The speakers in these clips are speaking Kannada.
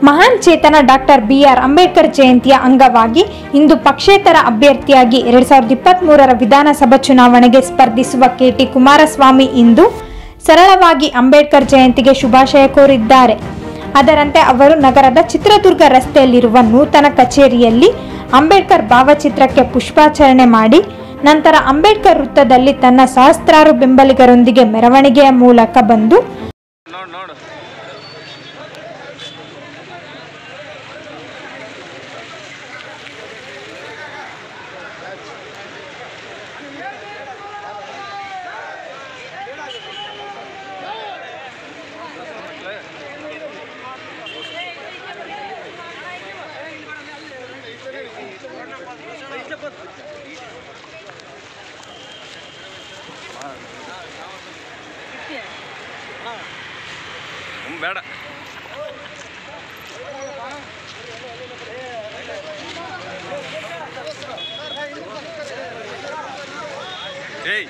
ಮಹಾನ್ ಚೇತನ ಡಾಕ್ಟರ್ ಬಿಆರ್ ಅಂಬೇಡ್ಕರ್ ಜಯಂತಿಯ ಅಂಗವಾಗಿ ಇಂದು ಪಕ್ಷೇತರ ಅಭ್ಯರ್ಥಿಯಾಗಿ ಎರಡ್ ಸಾವಿರದ ಇಪ್ಪತ್ತ್ ಮೂರರ ವಿಧಾನಸಭಾ ಚುನಾವಣೆಗೆ ಸ್ಪರ್ಧಿಸುವ ಕೆಟಿ ಕುಮಾರಸ್ವಾಮಿ ಇಂದು ಸರಳವಾಗಿ ಅಂಬೇಡ್ಕರ್ ಜಯಂತಿಗೆ ಶುಭಾಶಯ ಕೋರಿದ್ದಾರೆ ಅದರಂತೆ ಅವರು ನಗರದ ಚಿತ್ರದುರ್ಗ ರಸ್ತೆಯಲ್ಲಿರುವ ನೂತನ ಕಚೇರಿಯಲ್ಲಿ ಅಂಬೇಡ್ಕರ್ ಭಾವಚಿತ್ರಕ್ಕೆ ಪುಷ್ಪಾಚರಣೆ ಮಾಡಿ ನಂತರ ಅಂಬೇಡ್ಕರ್ ವೃತ್ತದಲ್ಲಿ ತನ್ನ ಸಹಸ್ರಾರು ಬೆಂಬಲಿಗರೊಂದಿಗೆ ಮೆರವಣಿಗೆಯ ಮೂಲಕ ಬಂದು ನೋಡು ನೋಡು ಹ್ಮ್, ಬೇಡ ಏಯ್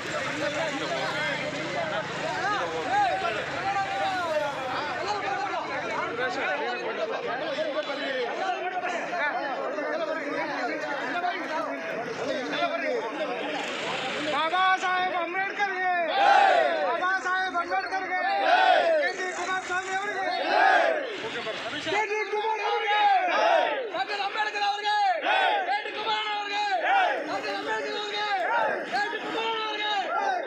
ಬಾಬಾ ಸಾಹೇಬ್ ಅಂಬೇಡ್ಕರ್ಗೆ ಬಾಬಾ ಸಾಹೇಬ್ ಅಂಬೇಡ್ಕರ್ಗೆ ಕೆ ಟಿ ಕುಮಾರಸ್ವಾಮಿ ಅವರಿಗೆ ಕೆ ಟಿ ಕುಮಾರ್ ಅವರಿಗೆ ಡಾಕ್ಟರ್ ಅಂಬೇಡ್ಕರ್ ಅವರಿಗೆ ಕೆ ಟಿ ಕುಮಾರ್ ಅವರಿಗೆ ಡಾಕ್ಟರ್ ಅಂಬೇಡ್ಕರ್ ಅವರಿಗೆ ಕೆ ಟಿ ಕುಮಾರ್ ಅವರಿಗೆ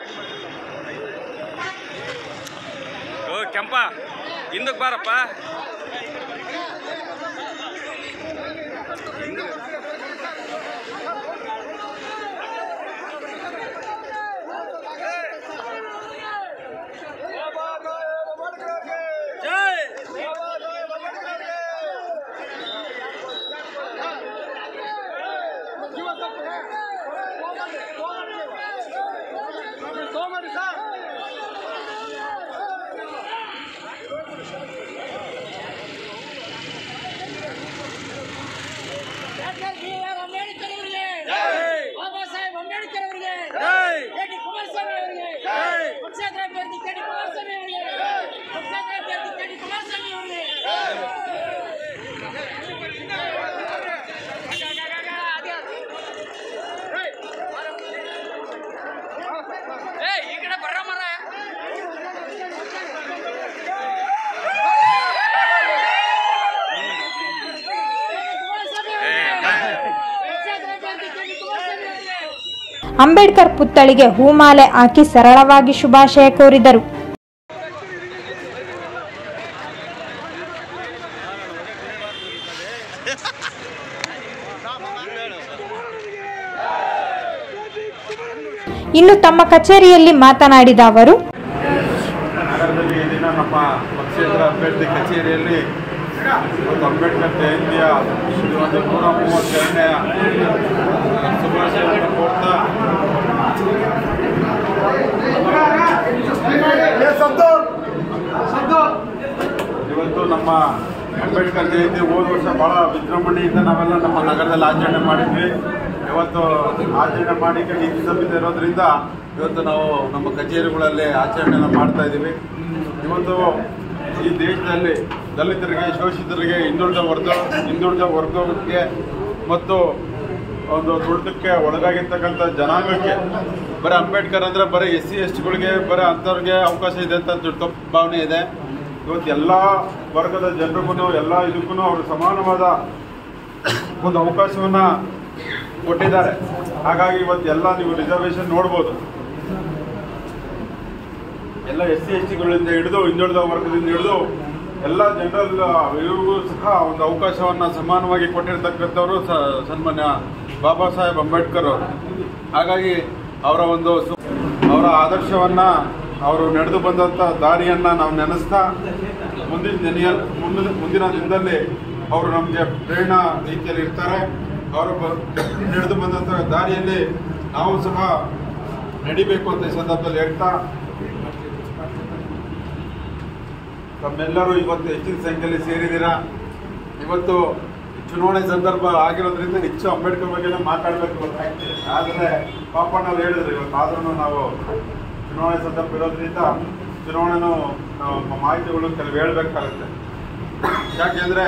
ಓ ಕೆಂಪ ಹಿಂದಕ್ಕೆ ಬಾರಪ್ಪ ಸೋಮರಿ sir doctor B R Ambedkar ಅವರಿಗೆ ಬಾಬಾ ಸಾಹೇಬ್ ಅಂಬೇಡ್ಕರ್ ಅವರಿಗೆ ಕೆ ಟಿ ಕುಮಾರಸ್ವಾಮಿ ಅವರಿಗೆ ಪಕ್ಷೇತರ ಅಭ್ಯರ್ಥಿ ಕೆ ಟಿ ಕುಮಾರಸ್ವಾಮಿ ಅವರಿಗೆ ಪಕ್ಷೇತರ ಅಭ್ಯರ್ಥಿ ಕೆ ಟಿ ಕುಮಾರಸ್ವಾಮಿ ಅವರಿಗೆ ಈ ಕಡೆ ಬರ್ರ ಮರ ಪಕ್ಷೇತರ ಅಭ್ಯರ್ಥಿ ಕೆ ಟಿ ಕುಮಾರಸ್ವಾಮಿ ಅವರಿಗೆ ಅಂಬೇಡ್ಕರ್ ಪುತ್ಥಳಿಗೆ ಹೂಮಾಲೆ ಹಾಕಿ ಸರಳವಾಗಿ ಶುಭಾಶಯ ಕೋರಿದರು ಇನ್ನು ತಮ್ಮ ಕಚೇರಿಯಲ್ಲಿ ಮಾತನಾಡಿದ ಅವರು ನಗರದಲ್ಲಿ ಈ ದಿನ ನಮ್ಮ ಪಕ್ಷೇತರ ಅಭ್ಯರ್ಥಿ ಕಚೇರಿಯಲ್ಲಿ ಇವತ್ತು ಅಂಬೇಡ್ಕರ್ ಜಯಂತಿಯ ಇದು ಒಂದು ನೂರ ಮೂವತ್ತೆರಡನೆಯ ಶುಭಾಶಯವನ್ನು ಕೋರ್ತಾ ಇವತ್ತು ನಮ್ಮ ಅಂಬೇಡ್ಕರ್ ಜಯಂತಿ ಹೋದ ವರ್ಷ ಬಹಳ ವಿಜೃಂಭಣೆಯಿಂದ ನಾವೆಲ್ಲ ನಮ್ಮ ನಗರದಲ್ಲಿ ಆಚರಣೆ ಮಾಡಿದ್ವಿ ಇವತ್ತು ಆಚರಣೆ ಮಾಡಿ ನೀತಿ ಸಂಹಿತೆ ಇರೋದ್ರಿಂದ ಇವತ್ತು ನಾವು ನಮ್ಮ ಕಚೇರಿಗಳಲ್ಲಿ ಆಚರಣೆಯನ್ನು ಮಾಡ್ತಾ ಇದ್ದೀವಿ ಇವತ್ತು ಈ ದೇಶದಲ್ಲಿ ದಲಿತರಿಗೆ ಶೋಷಿತರಿಗೆ ಹಿಂದುಳಿದ ವರ್ಗ ಹಿಂದುಳಿದ ವರ್ಗಕ್ಕೆ ಮತ್ತು ಒಂದು ದುಡ್ಡಕ್ಕೆ ಒಳಗಾಗಿರ್ತಕ್ಕಂಥ ಜನಾಂಗಕ್ಕೆ ಬರೀ ಅಂಬೇಡ್ಕರ್ ಅಂದರೆ ಬರೀ ಎಸ್ ಸಿ ಎಸ್ ಟಿಗಳಿಗೆ ಬರೀ ಅಂಥವ್ರಿಗೆ ಅವಕಾಶ ಇದೆ ಅಂತ ದೊಡ್ಡ ತಪ್ಪು ಭಾವನೆ ಇದೆ ಇವತ್ತು ಎಲ್ಲ ವರ್ಗದ ಜನರಿಗೂ ಎಲ್ಲ ಇದಕ್ಕೂ ಅವರು ಸಮಾನವಾದ ಒಂದು ಅವಕಾಶವನ್ನ ಕೊಟ್ಟಿದ್ದಾರೆ ಹಾಗಾಗಿ ಇವತ್ತು ಎಲ್ಲ ನೀವು ರಿಸರ್ವೇಶನ್ ನೋಡ್ಬೋದು ಎಲ್ಲ ಎಸ್ ಸಿ ಎಸ್ ಟಿಗಳಿಂದ ಹಿಡಿದು ಹಿಂದುಳಿದ ವರ್ಗದಿಂದ ಹಿಡಿದು ಎಲ್ಲ ಜನರಲ್ ಇವ್ರಿಗೂ ಸಹ ಒಂದು ಅವಕಾಶವನ್ನ ಸಮಾನವಾಗಿ ಕೊಟ್ಟಿರ್ತಕ್ಕಂಥವ್ರು ಸ- ಸನ್ಮಾನ್ಯ ಬಾಬಾ ಸಾಹೇಬ್ ಅಂಬೇಡ್ಕರ್ ಅವರು ಹಾಗಾಗಿ ಅವರ ಒಂದು ಸು- ಅವರ ಆದರ್ಶವನ್ನ ಅವರು ನಡೆದು ಬಂದಂಥ ದಾರಿಯನ್ನ ನಾವು ನೆನೆಸ್ತಾ ಮುಂದಿನ ದಿನ ಮುಂದಿನ ಮುಂದಿನ ದಿನದಲ್ಲಿ ಅವರು ನಮಗೆ ಪ್ರೇರಣಾ ರೀತಿಯಲ್ಲಿ ಇರ್ತಾರೆ ಅವರು ಬ- ನಡೆದು ಬಂದಂಥ ದಾರಿಯಲ್ಲಿ ನಾವು ಸಹ ನಡಿಬೇಕು ಅಂತ ಈ ಸಂದರ್ಭದಲ್ಲಿ ಹೇಳ್ತಾ ತಮ್ಮೆಲ್ಲರೂ ಇವತ್ತು ಹೆಚ್ಚಿನ ಸಂಖ್ಯೆಯಲ್ಲಿ ಸೇರಿದ್ದೀರಾ ಇವತ್ತು ಚುನಾವಣೆ ಸಂದರ್ಭ ಆಗಿರೋದ್ರಿಂದ ಹೆಚ್ಚು ಅಂಬೇಡ್ಕರ್ ಬಗ್ಗೆ ಮಾತಾಡಬೇಕು ಆದರೆ ಪಾಪಣ್ಣವ್ರು ಹೇಳಿದ್ರು ಇವತ್ತು ಆದ್ರೂ ನಾವು ಚುನಾವಣೆ ಸಂದರ್ಭ ಇರೋದ್ರಿಂದ ಚುನಾವಣೆನೂ ನಾವು ಮಾಹಿತಿಗಳು ಕೆಲವು ಹೇಳ್ಬೇಕಾಗುತ್ತೆ ಯಾಕೆಂದರೆ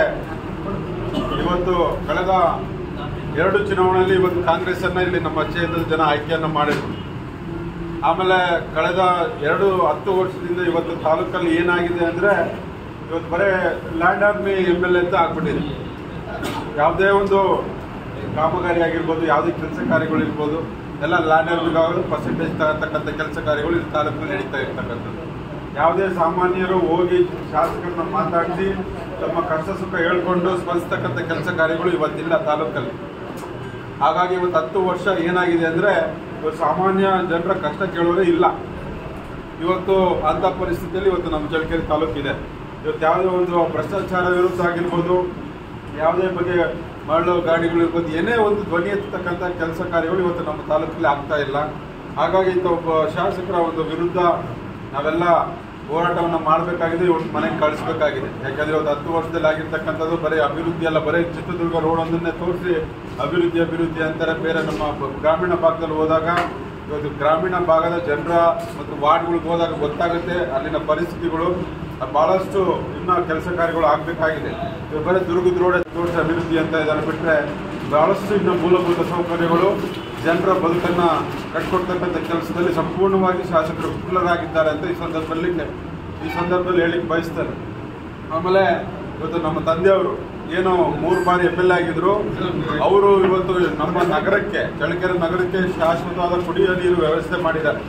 ಇವತ್ತು ಕಳೆದ ಎರಡು ಚುನಾವಣೆಯಲ್ಲಿ ಇವತ್ತು ಕಾಂಗ್ರೆಸ್ಸನ್ನು ಇಲ್ಲಿ ನಮ್ಮ ಕ್ಷೇತ್ರದ ಜನ ಆಯ್ಕೆಯನ್ನು ಮಾಡಿದ್ರು ಆಮೇಲೆ ಕಳೆದ ಎರಡು ಹತ್ತು ವರ್ಷದಿಂದ ಇವತ್ತು ತಾಲೂಕಲ್ಲಿ ಏನಾಗಿದೆ ಅಂದರೆ ಇವತ್ತು ಬರೇ land army M L A ಅಂತ ಆಗ್ಬಿಟ್ಟಿದೆ ಯಾವುದೇ ಒಂದು ಕಾಮಗಾರಿ ಆಗಿರ್ಬೋದು ಯಾವುದೇ ಕೆಲಸ ಕಾರ್ಯಗಳಿರ್ಬೋದು ಎಲ್ಲ ಲ್ಯಾಂಡ್ ಆರ್ಮಿಗಾಗೋದು ಪರ್ಸೆಂಟೇಜ್ ತಗತಕ್ಕಂಥ ಕೆಲಸ ಕಾರ್ಯಗಳು ಇಲ್ಲಿ ತಾಲೂಕಲ್ಲಿ ನಡೀತಾ ಇರ್ತಕ್ಕಂಥದ್ದು ಯಾವುದೇ ಸಾಮಾನ್ಯರು ಹೋಗಿ ಶಾಸಕರನ್ನ ಮಾತಾಡಿಸಿ ತಮ್ಮ ಕಷ್ಟ ಸುಖ ಹೇಳ್ಕೊಂಡು ಸ್ಪಂದಿಸ್ತಕ್ಕಂಥ ಕೆಲಸ ಕಾರ್ಯಗಳು ಇವತ್ತಿಲ್ಲ ತಾಲೂಕಲ್ಲಿ ಹಾಗಾಗಿ ಇವತ್ತು ಹತ್ತು ವರ್ಷ ಏನಾಗಿದೆ ಅಂದರೆ ಇವತ್ತು ಸಾಮಾನ್ಯ ಜನರ ಕಷ್ಟ ಕೇಳೋರೇ ಇಲ್ಲ ಇವತ್ತು ಅಂಥ ಪರಿಸ್ಥಿತಿಯಲ್ಲಿ ಇವತ್ತು ನಮ್ಮ ಚಳ್ಳಕೆರೆ ತಾಲೂಕಿದೆ ಇವತ್ತು ಯಾವುದೇ ಒಂದು ಭ್ರಷ್ಟಾಚಾರ ವಿರುದ್ಧ ಆಗಿರ್ಬೋದು ಯಾವುದೇ ಬಗ್ಗೆ ಮರಳು ಗಾಡಿಗಳು ಇರ್ಬೋದು ಏನೇ ಒಂದು ಧ್ವನಿ ಎತ್ತತಕ್ಕಂಥ ಕೆಲಸ ಕಾರ್ಯಗಳು ಇವತ್ತು ನಮ್ಮ ತಾಲೂಕಲ್ಲಿ ಆಗ್ತಾ ಇಲ್ಲ ಹಾಗಾಗಿ ಇಂಥ ಒಬ್ಬ ಶಾಸಕರ ಒಂದು ವಿರುದ್ಧ ನಾವೆಲ್ಲ ಹೋರಾಟವನ್ನು ಮಾಡಬೇಕಾಗಿದೆ ಇವತ್ತು ಮನೆಗೆ ಕಳಿಸ್ಬೇಕಾಗಿದೆ ಯಾಕಂದ್ರೆ ಇವತ್ತು ಹತ್ತು ವರ್ಷದಲ್ಲಿ ಆಗಿರ್ತಕ್ಕಂಥದ್ದು ಬರೀ ಅಭಿವೃದ್ಧಿ ಅಲ್ಲ ಬರೀ ಚಿತ್ರದುರ್ಗ ರೋಡ್ ಒಂದನ್ನೇ ತೋರಿಸಿ ಅಭಿವೃದ್ಧಿ ಅಭಿವೃದ್ಧಿ ಅಂತಾರೆ ಬೇರೆ ನಮ್ಮ ಬ- ಗ್ರಾಮೀಣ ಭಾಗದಲ್ಲಿ ಹೋದಾಗ ಇವತ್ತು ಗ್ರಾಮೀಣ ಭಾಗದ ಜನರ ಮತ್ತು ವಾರ್ಡ್ಗಳಿಗೆ ಹೋದಾಗ ಗೊತ್ತಾಗುತ್ತೆ ಅಲ್ಲಿನ ಪರಿಸ್ಥಿತಿಗಳು ಬಹಳಷ್ಟು ಇನ್ನೂ ಕೆಲಸ ಕಾರ್ಯಗಳು ಆಗಬೇಕಾಗಿದೆ ಇವಾಗ ಬರೀ ದುರ್ಗದ ರೋಡ್ ತೋರಿಸಿ ಅಭಿವೃದ್ಧಿ ಅಂತ ಇದನ್ನು ಬಿಟ್ಟರೆ ಬಹಳಷ್ಟು ಇನ್ನು ಮೂಲಭೂತ ಸೌಕರ್ಯಗಳು ಜನರ ಬದುಕನ್ನು ಕಟ್ಕೊಡ್ತಕ್ಕಂಥ ಕೆಲಸದಲ್ಲಿ ಸಂಪೂರ್ಣವಾಗಿ ಶಾಸಕರು ವಿಫಲರಾಗಿದ್ದಾರೆ ಅಂತ ಈ ಸಂದರ್ಭದಲ್ಲಿ ಈ ಸಂದರ್ಭದಲ್ಲಿ ಹೇಳಿಕ್ಕೆ ಬಯಸ್ತಾರೆ ಆಮೇಲೆ ಇವತ್ತು ನಮ್ಮ ತಂದೆಯವರು ಏನು ಮೂರು ಬಾರಿ ಎಮ್ ಎಲ್ ಎ ಆಗಿದ್ರು ಅವರು ಇವತ್ತು ನಮ್ಮ ನಗರಕ್ಕೆ ಚಳ್ಳಕೆರೆ ನಗರಕ್ಕೆ ಶಾಶ್ವತವಾದ ಕುಡಿಯುವ ನೀರು ವ್ಯವಸ್ಥೆ ಮಾಡಿದ್ದಾರೆ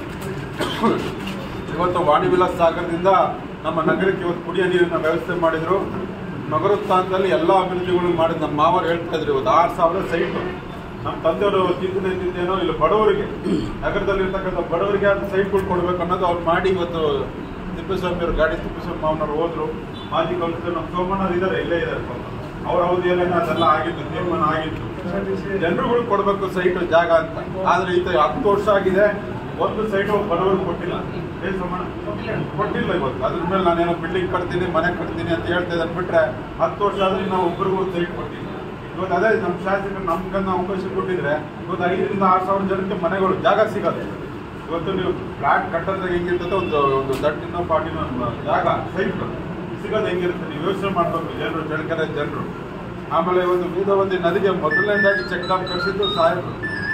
ಇವತ್ತು ವಾಣಿ ವಿಲಾಸ್ ಸಾಗರದಿಂದ ನಮ್ಮ ನಗರಕ್ಕೆ ಇವತ್ತು ಕುಡಿಯೋ ನೀರಿನ ವ್ಯವಸ್ಥೆ ಮಾಡಿದ್ರು ನಗರೋತ್ಥಾನದಲ್ಲಿ ಎಲ್ಲ ಅಭಿವೃದ್ಧಿಗಳು ಮಾಡಿದ ನಮ್ಮ ಮಾವರು ಹೇಳ್ತಾ ಇದ್ರು ಇವತ್ತು ಆರು ಸಾವಿರ ಸೈಟು ನಮ್ಮ ತಂದೆಯವರು ಚಿಂತನೆ ತಿಂದೇನೋ ಇಲ್ಲಿ ಬಡವರಿಗೆ ನಗರದಲ್ಲಿ ಇರ್ತಕ್ಕಂಥ ಬಡವರಿಗೆ ಅದು ಸೈಟ್ಗಳು ಕೊಡ್ಬೇಕು ಅನ್ನೋದು ಅವ್ರು ಮಾಡಿ ಇವತ್ತು ತಿಪ್ಪೇಸ್ವಾಮಿ ಅವರು ಗಾಡಿ ತಿಪ್ಪೇಸ್ವಾಮಿ ಮಾವನವ್ರು ಹೋದ್ರು ಮಾಜಿ ಕೌನ್ಸಿಲರ್ ನಮ್ಮ ಸೋಮಣ್ಣ ಇದ್ದಾರೆ ಇಲ್ಲೇ ಇದ್ದಾರೆ ಪಾಪ. ಅವ್ರ ಅವಧಿಯಲ್ಲೇನೆ ಅದೆಲ್ಲ ಆಗಿತ್ತು ತೀರ್ಮಾನ ಆಗಿತ್ತು ಜನರುಗಳು ಕೊಡಬೇಕು ಸೈಟ್ ಜಾಗ ಅಂತ ಆದ್ರೆ ಈತ ಹತ್ತು ವರ್ಷ ಆಗಿದೆ ಒಂದು ಸೈಟ್ ಬಡವರಿಗೆ ಕೊಟ್ಟಿಲ್ಲ ಏನ್ ಸೋಮಣ್ಣ ಕೊಟ್ಟಿಲ್ಲ ಇವತ್ತು ಅದ್ರ ಮೇಲೆ ನಾನೇನೋ ಬಿಲ್ಡಿಂಗ್ ಕಟ್ತೀನಿ ಮನೆ ಕಟ್ತೀನಿ ಅಂತ ಹೇಳ್ತಾ ಇದ್ದಾನೆ ಬಿಟ್ರೆ ಹತ್ತು ವರ್ಷ ಆದ್ರೆ ನಾವು ಒಬ್ಬರಿಗೂ ಒಂದು ಸೈಟ್ ಕೊಟ್ಟಿಲ್ಲ ಇವತ್ತು ಅದೇ ನಮ್ಮ ಶಾಸಕರು ನಮ್ಗನ್ನ ಅವಕಾಶ ಕೊಟ್ಟಿದ್ರೆ ಇವತ್ತು ಐದರಿಂದ ಆರು ಸಾವಿರ ಜನಕ್ಕೆ ಮನೆಗಳು ಜಾಗ ಸಿಗತ್ತೆ ಇವತ್ತು ನೀವು ಫ್ಲಾಟ್ ಕಟ್ಟೋದಾಗ ಹೆಂಗಿರ್ತದೆ ಒಂದು ಒಂದು ತರ್ಟಿನೋ ಫಾರ್ಟಿನೋ ಜಾಗ ಸೈಟ್ ಸಿಗೋದು ಹೆಂಗಿರುತ್ತೆ ನೀವು ಯೋಚನೆ ಮಾಡಬೇಕು ಜನರು ಚಳ್ಳಕೆರೆ ಜನರು ಆಮೇಲೆ ಒಂದು ಬೀದವಂದಿ ನದಿಗೆ ಮೊದಲನೇದಾಗಿ ಚೆಕ್ ಡ್ಯಾಮ್ ಕಟ್ಟಿಸಿದ್ದು ಸಾಹೇಬರು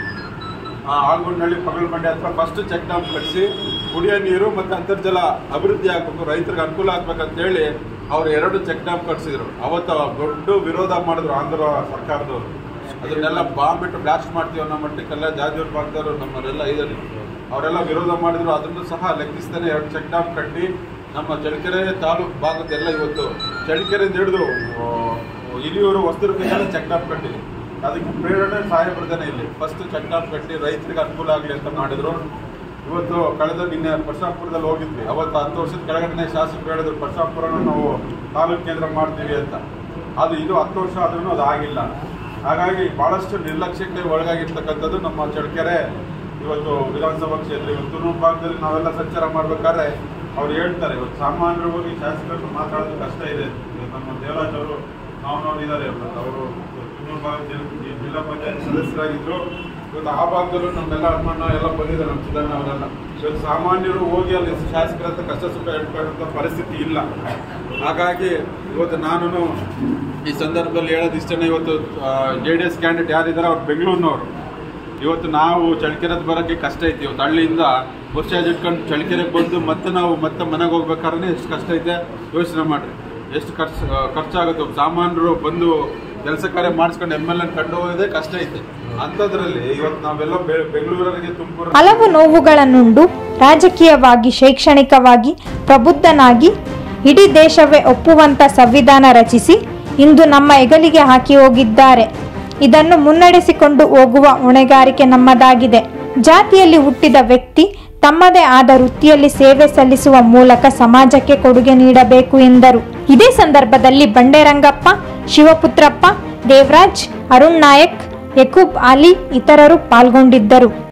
ಆ ಆಲ್ಗೊಂಡಳ್ಳಿ ಪಗಲ್ಮಂಡಿ ಅಥವಾ ಫಸ್ಟ್ ಚೆಕ್ ಡ್ಯಾಮ್ ಕಟ್ಟಿಸಿ ಕುಡಿಯೋ ನೀರು ಮತ್ತು ಅಂತರ್ಜಲ ಅಭಿವೃದ್ಧಿ ಆಗಬೇಕು ರೈತರಿಗೆ ಅನುಕೂಲ ಆಗ್ಬೇಕಂತ ಹೇಳಿ ಅವ್ರು ಎರಡು ಚೆಕ್ ಡ್ಯಾಮ್ ಕಟ್ಸಿದ್ರು ಅವತ್ತು ದೊಡ್ಡ ವಿರೋಧ ಮಾಡಿದ್ರು ಆಂಧ್ರ ಸರ್ಕಾರದವರು ಅದನ್ನೆಲ್ಲ ಬಾಂಬ್ ಬಿಟ್ಟು ಬ್ಲಾಸ್ಟ್ ಮಾಡ್ತೀವಿ ಅನ್ನೋ ಮಟ್ಟಕ್ಕೆಲ್ಲ ಜಾಜೂರ್ ಭಾಗದವರು ನಮ್ಮವರೆಲ್ಲ ಇದ್ದಾರೆ ಅವರೆಲ್ಲ ವಿರೋಧ ಮಾಡಿದ್ರು ಅದನ್ನು ಸಹ ಲೆಕ್ಕಿಸ್ತಾನೆ ಎರಡು ಚೆಕ್ ಡ್ಯಾಮ್ ಕಟ್ಟಿ ನಮ್ಮ ಚಳ್ಳಕೆರೆ ತಾಲೂಕು ಭಾಗದೆಲ್ಲ ಇವತ್ತು ಚಳ್ಳಕೆರೆಯಿಂದ ಹಿಡಿದು ಆ, ಹಿರಿಯೂರು ಹೊಸದುರ್ಗಕ್ಕೆಲ್ಲ ಚೆಕ್ ಡ್ಯಾಮ್ ಕಟ್ಟಿದೆ ಅದಕ್ಕೆ ಪ್ರೇರಣೆ ಸಾಹೇಬ್ರದನೇ ಇಲ್ಲಿ ಫಸ್ಟ್ ಚೆಕ್ ಡ್ಯಾಮ್ ಕಟ್ಟಿ ರೈತರಿಗೆ ಅನುಕೂಲ ಆಗಲಿ ಅಂತ ಮಾಡಿದ್ರು ಇವತ್ತು ಕಳೆದ ನಿನ್ನೆ ಪರಶಾಪುರದಲ್ಲಿ ಹೋಗಿದ್ವಿ ಅವತ್ತು ಹತ್ತು ವರ್ಷದ ಕೆಳಗಡೆ ಶಾಸಕರು ಹೇಳಿದ್ರು ಪರಶಾಪುರನ ನಾವು ತಾಲೂಕು ಕೇಂದ್ರ ಮಾಡ್ತೀವಿ ಅಂತ ಅದು ಇದು ಹತ್ತು ವರ್ಷ ಆದ್ರೂ ಅದು ಆಗಿಲ್ಲ ಹಾಗಾಗಿ ಬಹಳಷ್ಟು ನಿರ್ಲಕ್ಷ್ಯಕ್ಕೆ ಒಳಗಾಗಿರ್ತಕ್ಕಂಥದ್ದು ನಮ್ಮ ಚಳ್ಳಕೆರೆ ಇವತ್ತು ವಿಧಾನಸಭಾ ಕ್ಷೇತ್ರ ಇವತ್ತು ತುರ್ನೂರು ಭಾಗದಲ್ಲಿ ನಾವೆಲ್ಲ ಸಂಚಾರ ಮಾಡ್ಬೇಕಾದ್ರೆ ಅವ್ರು ಹೇಳ್ತಾರೆ ಇವತ್ತು ಸಾಮಾನ್ಯರು ಹೋಗಿ ಶಾಸಕರು ಮಾತಾಡೋದು ಕಷ್ಟ ಇದೆ ಇವತ್ತು ನಮ್ಮ ದೇವರಾಜ್ ಅವರು ನಾವು ನೋಡಿದ್ದಾರೆ ಇವತ್ತು ಅವರು ತುರ್ನೂರು ಭಾಗದ ಜಿ- ಜಿಲ್ಲಾ ಪಂಚಾಯತ್ ಸದಸ್ಯರಾಗಿದ್ರು ಇವತ್ತು ಆ ಭಾಗದಲ್ಲೂ ನಮ್ಮೆಲ್ಲ ಅನುಮಾನ ಎಲ್ಲ ಬಂದಿದೆ ನಮ್ಮ ಸಿದ್ದಣ್ಣ ಅವರೆಲ್ಲ ಇವತ್ತು ಸಾಮಾನ್ಯರು ಹೋಗಿ ಅಲ್ಲಿ ಶಾಸಕರ ಹತ್ರ ಕಷ್ಟ ಸುಖ ಹೇಳ್ಕೊಳ್ಳೋಂಥ ಪರಿಸ್ಥಿತಿ ಇಲ್ಲ ಹಾಗಾಗಿ ಇವತ್ತು ನಾನು ಈ ಸಂದರ್ಭದಲ್ಲಿ ಹೇಳೋದು ಇಷ್ಟನೇ ಇವತ್ತು ಜೆ ಡಿ ಎಸ್ ಕ್ಯಾಂಡಿಡೇಟ್ ಯಾರಿದ್ದಾರೆ ಅವ್ರು ಬೆಂಗಳೂರಿನವರು ಇವತ್ತು ನಾವು ಚಳ್ಳಕೆರೆದು ಬರೋಕ್ಕೆ ಕಷ್ಟ ಐತಿ ಇವತ್ತು ಹಳ್ಳಿಯಿಂದ ವರ್ಷ ಇಟ್ಕೊಂಡು ಚಳ್ಳಕೆರೆಗೆ ಬಂದು ಮತ್ತೆ ನಾವು ಮತ್ತೆ ಮನೆಗೆ ಹೋಗ್ಬೇಕಾದ್ರೆ ಎಷ್ಟು ಕಷ್ಟ ಐತೆ ಯೋಚನೆ ಮಾಡಿರಿ ಎಷ್ಟು ಖರ್ಚು ಖರ್ಚಾಗುತ್ತೆ ಒಬ್ಬ ಸಾಮಾನ್ಯರು ಬಂದು ಕೆಲಸ ಕಾರ್ಯ ಮಾಡಿಸ್ಕೊಂಡು ಎಮ್ ಎಲ್ ಎನ್ ಕಂಡು ಹೋಗೋದೇ ಕಷ್ಟ ಐತೆ ಅಂಥದ್ರಲ್ಲಿ ಇವತ್ತು ನಾವೆಲ್ಲ ಬೆ- ಬೆಂಗಳೂರಿಗೆ ತುಮಕೂರು ಹಲವು ನೋವುಗಳನ್ನುಂಡು ರಾಜಕೀಯವಾಗಿ ಶೈಕ್ಷಣಿಕವಾಗಿ ಪ್ರಬುದ್ಧನಾಗಿ ಇಡೀ ದೇಶವೇ ಒಪ್ಪುವಂತ ಸಂವಿಧಾನ ರಚಿಸಿ ಇಂದು ನಮ್ಮ ಹೆಗಲಿಗೆ ಹಾಕಿ ಹೋಗಿದ್ದಾರೆ ಇದನ್ನು ಮುನ್ನಡೆಸಿಕೊಂಡು ಹೋಗುವ ಹೊಣೆಗಾರಿಕೆ ನಮ್ಮದಾಗಿದೆ ಜಾತಿಯಲ್ಲಿ ಹುಟ್ಟಿದ ವ್ಯಕ್ತಿ ತಮ್ಮದೇ ಆದ ವೃತ್ತಿಯಲ್ಲಿ ಸೇವೆ ಸಲ್ಲಿಸುವ ಮೂಲಕ ಸಮಾಜಕ್ಕೆ ಕೊಡುಗೆ ನೀಡಬೇಕು ಎಂದರು ಇದೇ ಸಂದರ್ಭದಲ್ಲಿ ಬಂಡೆರಂಗಪ್ಪ ಶಿವಪುತ್ರಪ್ಪ ದೇವರಾಜ್ ಅರುಣ್ ನಾಯಕ್ ಯಕೂಬ್ ಅಲಿ ಇತರರು ಪಾಲ್ಗೊಂಡಿದ್ದರು